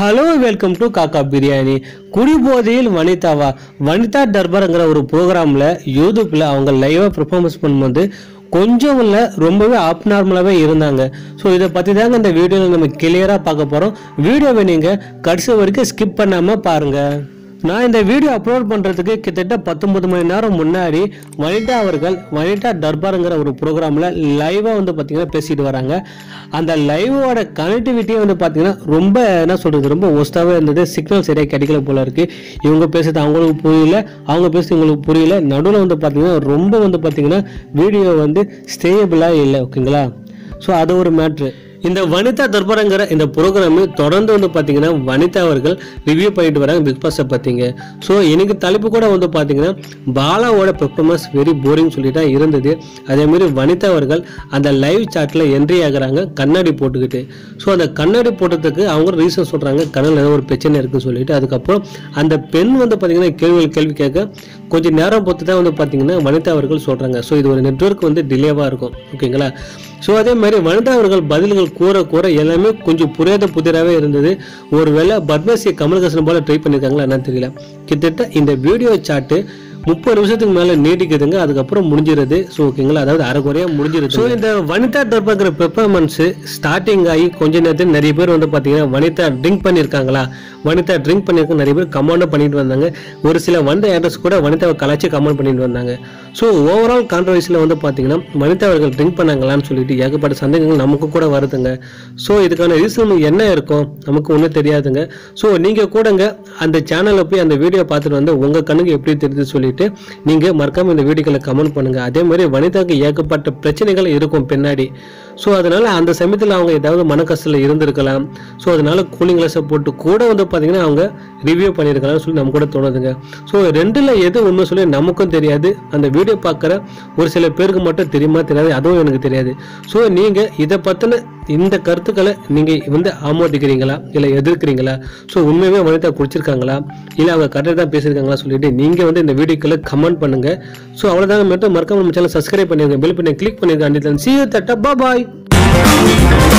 hello welcome to காக்கா பிரியாணி குடிபோதையில் வனிதாவா வனிதா தர்பார்ங்கிற ஒரு ப்ரோக்ராமில் யூடியூப்பில் அவங்க லைவாக பெர்ஃபார்மன்ஸ் பண்ணும்போது கொஞ்சம் இல்லை ரொம்பவே அப்நார்மலாகவே இருந்தாங்க ஸோ இதை பற்றி தாங்க இந்த வீடியோவில் நம்ம கிளியராக பார்க்க போகிறோம் வீடியோவை நீங்கள் கடைசி வரைக்கும் ஸ்கிப் பண்ணாமல் பாருங்கள் நான் இந்த வீடியோ அப்லோட் பண்ணுறதுக்கு கிட்டத்தட்ட பத்தொன்பது மணி நேரம் முன்னாடி வனிதா அவர்கள் வனிதா தர்பாருங்கிற ஒரு ப்ரோக்ராமில் லைவாக வந்து பார்த்தீங்கன்னா பேசிட்டு வராங்க அந்த லைவோட கனெக்டிவிட்டியே வந்து பார்த்தீங்கன்னா ரொம்ப என்ன சொல்கிறது ரொம்ப ஒஸ்ட்டாகவே இருந்தது சிக்னல் சரியாக கிடைக்கல போல இருக்குது இவங்க பேசுறது அவங்களுக்கு புரியல அவங்க பேசுறது இவங்களுக்கு புரியல நடுவில் வந்து பார்த்தீங்கன்னா ரொம்ப வந்து பார்த்தீங்கன்னா வீடியோ வந்து ஸ்டேபிளாக இல்லை ஓகேங்களா ஸோ அது ஒரு மேட்ரு இந்த வனிதா தர்பாரங்கிற இந்த ப்ரோக்ராம் தொடர்ந்து வந்து பார்த்தீங்கன்னா வனிதா அவர்கள் ரிவ்யூ பண்ணிட்டு வராங்க பிக் பாஸை பார்த்தீங்க ஸோ எனக்கு தலைப்பு கூட வந்து பார்த்தீங்கன்னா பாலாவோட பெர்ஃபார்மன்ஸ் வெரி போரிங் சொல்லி தான் இருந்தது அதே மாதிரி வனிதா அவர்கள் அந்த லைவ் சாட்டில் என்ட்ரி ஆகுறாங்க கண்ணாடி போட்டுக்கிட்டு ஸோ அந்த கண்ணாடி போட்டதுக்கு அவங்க ரீசன் சொல்கிறாங்க கண்ணில் ஏதோ ஒரு பிரச்சனை இருக்குன்னு சொல்லிட்டு அதுக்கப்புறம் அந்த பெண் வந்து பார்த்தீங்கன்னா கேள்விகள் கேள்வி கேட்க கொஞ்சம் நேரம் பொறுத்து தான் வந்து பார்த்தீங்கன்னா வனிதா அவர்கள் சொல்கிறாங்க ஸோ இது ஒரு நெட்வொர்க் வந்து டிலேவாக இருக்கும் ஓகேங்களா ஸோ அதே மாதிரி வனிதா அவர்கள் பதில்கள் கூற கூற எல்லாமே கொஞ்சம் புரியாத புதிராகவே இருந்தது ஒருவேளை பத்மஸ்ரீ கமல்ஹாசன் போல ட்ரை பண்ணியிருக்காங்களா என்னன்னு தெரியல கிட்டத்தட்ட இந்த வீடியோ சாட்டு முப்பது நிமிஷத்துக்கு மேலே நீடிக்குதுங்க அதுக்கப்புறம் முடிஞ்சிருது ஸோ ஓகேங்களா அதாவது அரைக்குறையாக முடிஞ்சிருது ஸோ இந்த வனிதா தர்பாங்கிற பெர்ஃபார்மன்ஸ் ஸ்டார்டிங் ஆகி கொஞ்ச நேரத்தில் நிறைய பேர் வந்து பார்த்தீங்கன்னா வனிதா ட்ரிங்க் பண்ணியிருக்காங்களா வனிதா ட்ரிங்க் பண்ணியிருக்க நிறைய பேர் கமெண்டும் பண்ணிட்டு வந்தாங்க ஒரு சில வந்த ஆக்டர்ஸ் கூட வனிதாவை கலாச்சி கமெண்ட் பண்ணிட்டு வந்தாங்க ஸோ ஓவரால் கான்ட்ரவர்சியில் வந்து பார்த்தீங்கன்னா வனிதா அவர்கள் ட்ரிங்க் பண்ணாங்களான்னு சொல்லிட்டு ஏகப்பட்ட சந்தேகங்கள் நமக்கு கூட வருதுங்க ஸோ இதுக்கான ரீசன் என்ன இருக்கும் நமக்கு ஒன்றும் தெரியாதுங்க ஸோ நீங்கள் கூடங்க அந்த சேனலில் போய் அந்த வீடியோ பார்த்துட்டு வந்து உங்கள் கண்ணுக்கு எப்படி தெரியுது சொல்லிட்டு நீங்கள் மறக்காம இந்த வீடியோக்களை கமெண்ட் பண்ணுங்க அதே மாதிரி வனிதாக்கு ஏகப்பட்ட பிரச்சனைகள் இருக்கும் பின்னாடி ஸோ அதனால அந்த சமயத்தில் அவங்க ஏதாவது மன கஷ்டத்தில் இருந்திருக்கலாம் ஸோ அதனால கூலிங் கிளாஸை போட்டு கூட வந்து பார்த்தீங்கன்னா அவங்க ரிவ்யூ பண்ணியிருக்கலாம்னு சொல்லி நம்ம கூட தோணுதுங்க ஸோ ரெண்டில் எது உண்மை சொல்லி நமக்கும் தெரியாது அந்த வீடியோ பார்க்குற ஒரு சில பேருக்கு மட்டும் தெரியுமா தெரியாது அதுவும் எனக்கு தெரியாது ஸோ நீங்கள் இதை பற்றின இந்த கருத்துக்களை நீங்கள் வந்து ஆமோதிக்கிறீங்களா இல்லை எதிர்க்கிறீங்களா ஸோ உண்மையுமே வனிதா குடிச்சிருக்காங்களா இல்லை அவங்க கரெக்டாக தான் பேசியிருக்காங்களா சொல்லிட்டு நீங்கள் வந்து இந்த வீடியோக்களை கமெண்ட் பண்ணுங்கள் ஸோ அவ்வளோதாங்க மட்டும் மறக்காம நம்ம சேனல் சப்ஸ்கிரைப் பண்ணிருங்க பெல் பண்ணி கிளிக் பண்ணிருங்க அண்ட் சி தட்டா பாய்